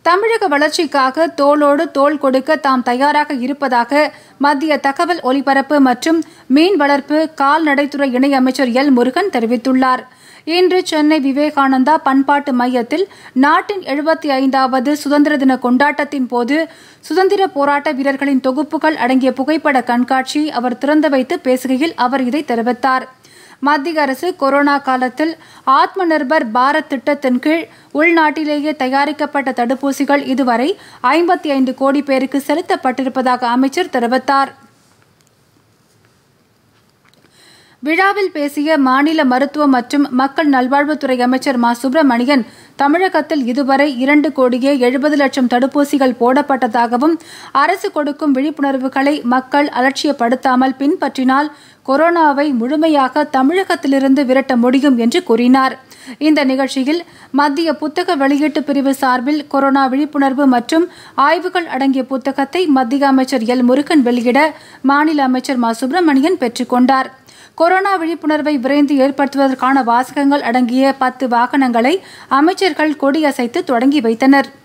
தமிழக வளர்ச்சிக்காக தோளோடு தோள் கொடுக்க தாம் தயாராக இருப்பதாக மத்திய தகவல் ஒலிபரப்பு மற்றும் மீன் வளர்ப்பு கால்நடைத்துறை இணையமைச்சர் எல் முருகன் தெரிவித்துள்ளார் இன்று சென்னை விவேகானந்தா பண்பாட்டு மையத்தில் நாட்டின் எழுபத்தி ஐந்தாவது சுதந்திர தின கொண்டாட்டத்தின் போது சுதந்திர போராட்ட வீரர்களின் தொகுப்புகள் அடங்கிய புகைப்பட கண்காட்சியை அவர் திறந்து வைத்து பேசுகையில் அவர் இதை தெரிவித்தார் மத்திய அரசு கொரோனா காலத்தில் ஆத்ம நிர்பர் பாரத் திட்டத்தின் கீழ் உள்நாட்டிலேயே தயாரிக்கப்பட்ட தடுப்பூசிகள் இதுவரை ஐம்பத்தி ஐந்து கோடி பேருக்கு செலுத்தப்பட்டிருப்பதாக அமைச்சர் தெரிவித்தார் விழாவில் பேசிய மாநில மருத்துவ மற்றும் மக்கள் நல்வாழ்வுத்துறை அமைச்சர் மா சுப்பிரமணியன் தமிழகத்தில் இதுவரை இரண்டு கோடியே எழுபது லட்சம் தடுப்பூசிகள் போடப்பட்டதாகவும் அரசு கொடுக்கும் விழிப்புணர்வுகளை மக்கள் அலட்சியப்படுத்தாமல் பின்பற்றினால் கொரோனாவை முழுமையாக தமிழகத்திலிருந்து விரட்ட முடியும் என்று கூறினார் இந்த நிகழ்ச்சியில் மத்திய புத்தக வெளியீட்டு பிரிவு சார்பில் கொரோனா விழிப்புணர்வு மற்றும் ஆய்வுகள் அடங்கிய புத்தகத்தை மத்திய அமைச்சர் எல் முருகன் வெளியிட மாநில அமைச்சர் மா சுப்பிரமணியன் பெற்றுக்கொண்டார் கொரோனா விழிப்புணர்வை விரைந்து ஏற்படுத்துவதற்கான வாசகங்கள் அடங்கிய பத்து வாகனங்களை அமைச்சர்கள் கொடியசைத்து தொடங்கி வைத்தனர்